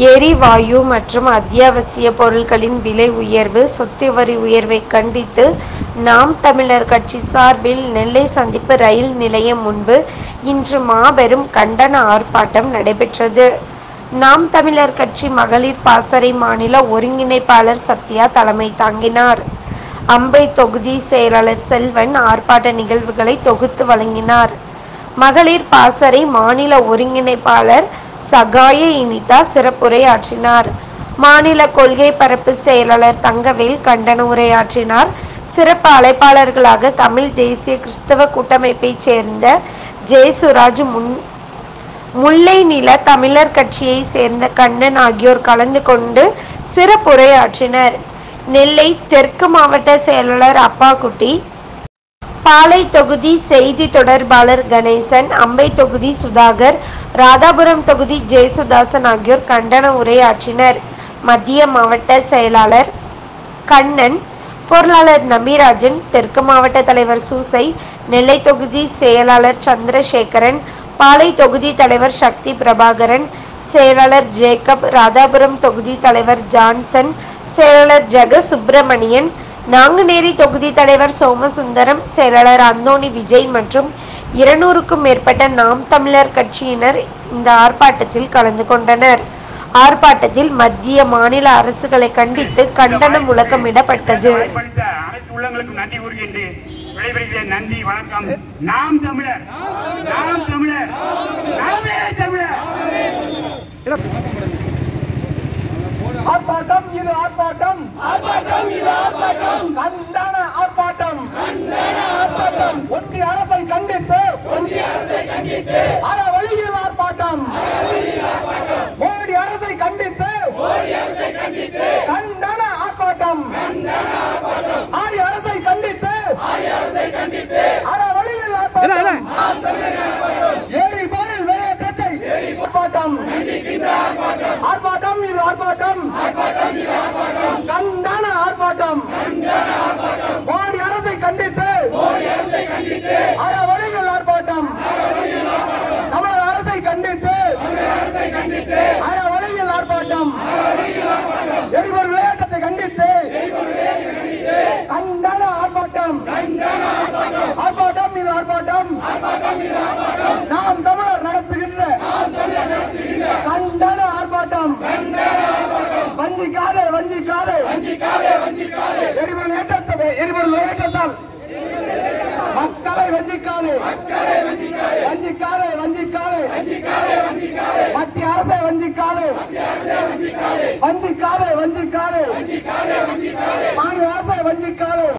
எரிவாயு மற்றும் அத்தியாவசிய பொருட்களின் விலை உயர்வு சொத்து வரி உயர்வை கண்டித்து நாம் தமிழர் கட்சி சார்பில் நெல்லை சந்திப்பு ரயில் நிலையம் முன்பு இன்று மாபெரும் கண்டன ஆர்ப்பாட்டம் நடைபெற்றது நாம் தமிழர் கட்சி மகளிர் பாசறை மாநில ஒருங்கிணைப்பாளர் சத்யா தலைமை தாங்கினார் அம்பை தொகுதி செயலாளர் செல்வன் ஆர்ப்பாட்ட நிகழ்வுகளை தொகுத்து வழங்கினார் மகளிர் பாசறை மாநில ஒருங்கிணைப்பாளர் சகாய இனிதா சிறப்புரையாற்றினார் மாநில கொள்கை பரப்பு செயலாளர் தங்கவேல் கண்டன உரையாற்றினார் சிறப்பு அழைப்பாளர்களாக தமிழ் தேசிய கிறிஸ்தவ கூட்டமைப்பைச் சேர்ந்த ஜெயசுராஜ் முன் முல்லை நில தமிழர் கட்சியை சேர்ந்த கண்ணன் ஆகியோர் கலந்து கொண்டு சிறப்புரையாற்றினர் நெல்லை தெற்கு மாவட்ட செயலாளர் அப்பாக்குட்டி பாளை தொகுதி செய்தி தொடர்பாளர் கணேசன் அம்பை தொகுதி சுதாகர் ராதாபுரம் தொகுதி ஜெயசுதாசன் ஆகியோர் கண்டன உரையாற்றினர் மத்திய மாவட்ட செயலாளர் கண்ணன் பொருளாளர் நம்பிராஜன் தெற்கு மாவட்ட தலைவர் சூசை நெல்லை தொகுதி செயலாளர் சந்திரசேகரன் பாளை தொகுதி தலைவர் சக்தி பிரபாகரன் செயலாளர் ஜேக்கப் ராதாபுரம் தொகுதி தலைவர் ஜான்சன் செயலாளர் ஜெக சுப்பிரமணியன் நாங்குநேரி தொகுதி தலைவர் சோமசுந்தரம் செயலாளர் அந்தோணி விஜய் மற்றும் இருநூறுக்கும் மேற்பட்ட நாம் தமிழர் கட்சியினர் இந்த ஆர்ப்பாட்டத்தில் கலந்து கொண்டனர் ஆர்ப்பாட்டத்தில் மத்திய மாநில அரசுகளை கண்டித்து கண்டன முழக்கமிடப்பட்டது வாய்ப்பளித்த அனைத்து உள்ளங்களுக்கும் நன்றி கூறுகின்றேன் விடைபெறுகிறேன் நன்றி வணக்கம் நாம் தமிழர் நாம் தமிழர் நாமே தமிழர் ஆர்ப்பாட்டம் இது ஆர்ப்பாட்டம் ஆர்ப்பாட்டம் இது ஆர்ப்பாட்டம் கண்டன ஆர்ப்பாட்டம் கண்டன ஆர்ப்பாட்டம் ஒன்றிய அரசை கண்டித்து ஒன்றிய அரசை கண்டித்து அற வழியில் ஆர்ப்பாட்டம் மோடி அரசை கண்டித்து மோடி அரசை கண்டித்து கண்டன ஆர்ப்பாட்டம் கண்டன ஆர்ப்பாட்டம் ஆரிய அரசை கண்டித்து ஆரிய அரசை கண்டித்து அற வழியில் ஆர்ப்பாட்டம் ஏரி போரில் வெளியேற்றத்தை ஆர்ப்பாட்டம் ஆர்ப்பாட்டம் இது ஆர்ப்பாட்டம் கண்டன ஆர்ப்பாட்டம் மோடி அரசை கண்டித்து அற வழிகள் ஆர்ப்பாட்டம் தமிழக அரசை கண்டித்து அற வழிகள் ஆர்ப்பாட்டம் எரிபொருள் விளையாட்டத்தை கண்டித்து கண்டன ஆர்ப்பாட்டம் ஆர்ப்பாட்டம் இது ஆர்ப்பாட்டம் நாம் தமிழர் நடத்துகின்ற கண்டன ஆர்ப்பாட்டம் வஞ்சிக்காதே வஞ்சிக்காதே எரிபொருள் ஏற்றத்தை எரிபொருள் ஏற்றத்தால் மக்களை வஞ்சிக்காதே வஞ்சிக்காதே வஞ்சிக்காதே மத்திய அரசை வஞ்சிக்காதே வஞ்சிக்காதே வஞ்சிக்காதே மாநில அரசை வஞ்சிக்காதே